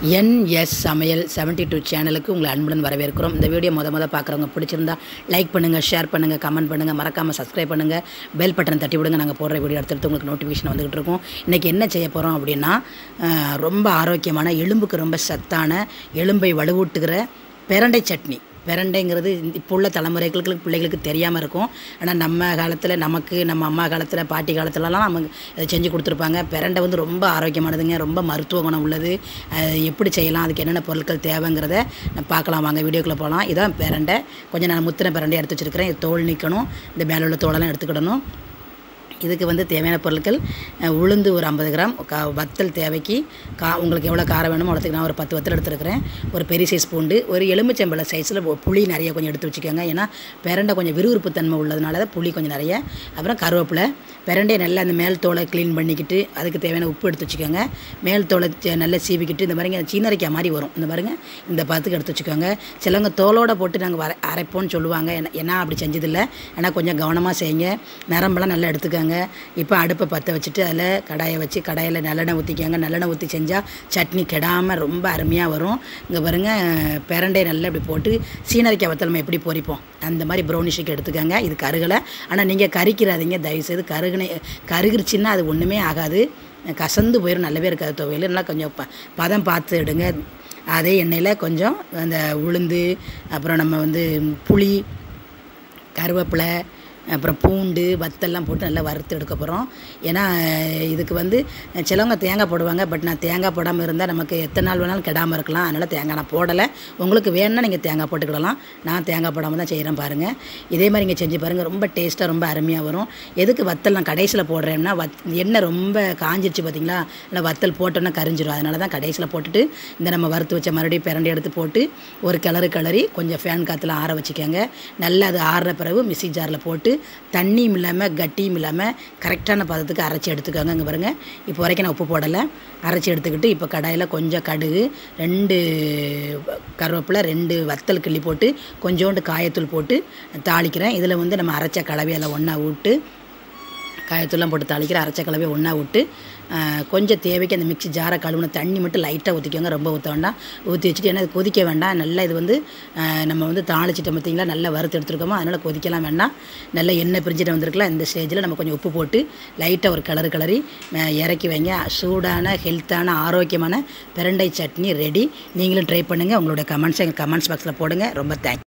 NS சமையல் seventy two சேனலுக்கு உங்களை அன்புடன் வரவேற்கிறோம் இந்த வீடியோ முத முத பார்க்குறவங்க பிடிச்சிருந்தா லைக் பண்ணுங்கள் ஷேர் பண்ணுங்கள் கமெண்ட் பண்ணுங்கள் மறக்காமல் சப்ஸ்கிரைப் பண்ணுங்கள் பெல் பட்டன் தட்டி விடுங்க நாங்கள் போடுற வீடியோ அடுத்தடுத்து உங்களுக்கு நோட்டிஃபிகேஷன் வந்துகிட்டு இருக்கும் இன்றைக்கி என்ன செய்ய போகிறோம் அப்படின்னா அஹ், ரொம்ப ஆரோக்கியமான எலும்புக்கு ரொம்ப சத்தான எலும்பை வலுவூட்டுகிற பிரண்டை சட்னி பிரண்டைங்கிறது இந்த- இப்போ உள்ள தலைமுறைகளுக்கு பிள்ளைகளுக்கு தெரியாமல் இருக்கும் ஆனால் நம்ம காலத்தில் நமக்கு நம்ம அம்மா காலத்தில் பாட்டி காலத்துலலாம் நமக்கு அதை செஞ்சு கொடுத்துருப்பாங்க பிரண்டை வந்து ரொம்ப ஆரோக்கியமானதுங்க ரொம்ப மருத்துவ குணம் உள்ளது அது எப்படி செய்யலாம் அதுக்கு என்னென்ன பொருட்கள் தேவைங்கிறத நம்ம பார்க்கலாம் வாங்க வீடியோக்குள்ளே போகலாம் இதான் பிரண்டை கொஞ்சம் நான் முத்தின பிரண்டை எடுத்து வச்சுருக்கிறேன் இது தோல் நீக்கணும் இந்த மேலே உள்ள தோலெல்லாம் எடுத்துக்கிடணும் இதுக்கு வந்து தேவையான பொருட்கள் அஹ், உளுந்து ஒரு ஐம்பது கிராம் கா வத்தல் தேவைக்கு கா உங்களுக்கு எவ்வளோ காரம் வேணுமோ அவ்வளோத்துக்கு நான் ஒரு பத்து வத்தல் எடுத்துருக்கிறேன் ஒரு பெரிய சைஸ் பூண்டு ஒரு எலுமிச்சம்பழ சைஸில் புளி நிறைய கொஞ்சம் எடுத்து வச்சுக்கோங்க ஏன்னா பிரண்டை கொஞ்சம் விறுவிறுப்பு தன்மை உள்ளதுனால தான் புளி கொஞ்சம் நிறைய அப்புறம் கருவேப்பிலை பிரண்டையை நல்லா அந்த மேல் தோலை க்ளீன் பண்ணிக்கிட்டு அதுக்கு தேவையான உப்பு எடுத்து வச்சுக்கோங்க மேல் தோலை ச- நல்லா சீவிக்கிட்டு இந்த மாதிரிங்க சீனரைக்காய் மாதிரி வரும் இந்த பாருங்க இந்த பத்துக்கு எடுத்து வச்சுக்கோங்க சிலவங்க தோலோட போட்டு நாங்கள் வர அரைப்போம்னு சொல்லுவாங்க ஏன்னா- ஏன்னா அப்படி செஞ்சதில்லை ஏன்னா கொஞ்சம் கவனமாக செய்யுங்க நரம்பெல்லாம் நல்லா எடுத்துக்கோங்க இப்போ அடுப்பை பற்ற வச்சுட்டு அதில் கடாயை வச்சு கடாயில் நல்லெண்ணெய் ஊற்றிக்கோங்க நல்லெண்ணெய் ஊற்றி செஞ்சால் சட்னி கெடாமல் ரொம்ப அருமையாக வரும் இங்கே பாருங்க பிரண்டை நல்லா இப்படி போட்டு சீனரிக்காய் வத்தல் நம்ம எப்படி பொரிப்போம் அந்த மாதிரி ப்ரௌனிஷுக்கு எடுத்துக்கோங்க இது கருகலை ஆனால் நீங்கள் கறிக்கிறாதீங்க தயவுசெய்து கருகுனை கருகிருச்சுன்னா அது ஒன்றுமே ஆகாது கசந்து போயிடும் நல்லாவே இருக்காது துவையல் நல்லா கொஞ்சம் ப பதம் பார்த்து எடுங்க அதே எண்ணெயில் கொஞ்சம் அந்த உளுந்து அப்புறம் நம்ம வந்து புளி கருவேப்பிலை அப்புறம் பூண்டு வத்தெல்லாம் போட்டு நல்லா வறுத்து எடுக்க போகிறோம் ஏன்னா இதுக்கு வந்து சிலவங்க தேங்காய் போடுவாங்க பட் நான் தேங்காய் போடாமல் இருந்தால் நமக்கு எத்தனை நாள் வேணாலும் கெடாமல் இருக்கலாம் அதனால் தேங்காய் நான் போடலை உங்களுக்கு வேணும்னா நீங்கள் தேங்காய் போட்டுக்கிடலாம் நான் தேங்காய் போடாமல் தான் செய்கிறேன் பாருங்கள் இதே மாதிரி இங்கே செஞ்சு பாருங்கள் ரொம்ப டேஸ்ட்டாக ரொம்ப அருமையாக வரும் எதுக்கு வத்தல் நான் கடைசியில் போடுறேன்னா வத் எண்ணெய் ரொம்ப காஞ்சிருச்சு பார்த்தீங்களா இல்லை வத்தல் போட்டோன்னா கரிஞ்சிரும் அதனால தான் கடைசியில் போட்டுட்டு இந்த நம்ம வறுத்து வச்ச மறுபடியும் பிரண்டி எடுத்து போட்டு ஒரு கிளறு கிளறி கொஞ்சம் ஃபேன் காற்றுல ஆற வச்சுக்கோங்க நல்லா அது ஆறுன பிறகு மிக்ஸி ஜாரில் போட்டு தண்ணியும் இல்லாமல் கட்டியும் இல்லாமல் கரெக்டான பதத்துக்கு அரைச்சி எடுத்துக்கோங்க இங்கே பாருங்கள் இப்போ வரைக்கும் நான் உப்பு போடலை அரைச்சி எடுத்துக்கிட்டு இப்போ கடாயில் கொஞ்சம் கடுகு ரெண்டு கருவேப்பிலை ரெண்டு வத்தல் கிள்ளி போட்டு கொஞ்சோண்டு காயத்தூள் போட்டு தாளிக்கிறேன் இதில் வந்து நம்ம அரைச்ச கலவையில் ஒன்றா விட்டு காயத்தூள்லாம் போட்டு தாளிக்கிற அரைச்ச கலவையை ஒன்றா விட்டு ஆஹ், கொஞ்சம் தேவைக்கு அந்த மிக்ஸி ஜாரை கழுவுன தண்ணி மட்டும் லைட்டாக ஊற்றிக்கோங்க ரொம்ப ஊற்ற வேண்டாம் ஊற்றி வச்சுட்டு ஏன்னா அது கொதிக்க வேண்டாம் நல்லா இது வந்து ஆஹ், நம்ம வந்து தாளிச்சிட்டோம் பார்த்தீங்களா நல்லா வறுத்து எடுத்துருக்கோமோ அதனால் கொதிக்கலாம் வேண்டாம் நல்லா எண்ணெய் பிரிஞ்சுட்டு வந்திருக்கலாம் இந்த ஸ்டேஜில் நம்ம கொஞ்சம் உப்பு போட்டு லைட்டாக ஒரு கலரு கலரி ஆஹ், இறக்கி வைங்க சூடான ஹெல்த்தான ஆரோக்கியமான பிரண்டை சட்னி ரெடி நீங்களும் ட்ரை பண்ணுங்கள் உங்களுடைய கமெண்ட்ஸ் எங்கள் கமெண்ட்ஸ் பாக்ஸில் போடுங்க ரொம்ப தேங்க்ஸ்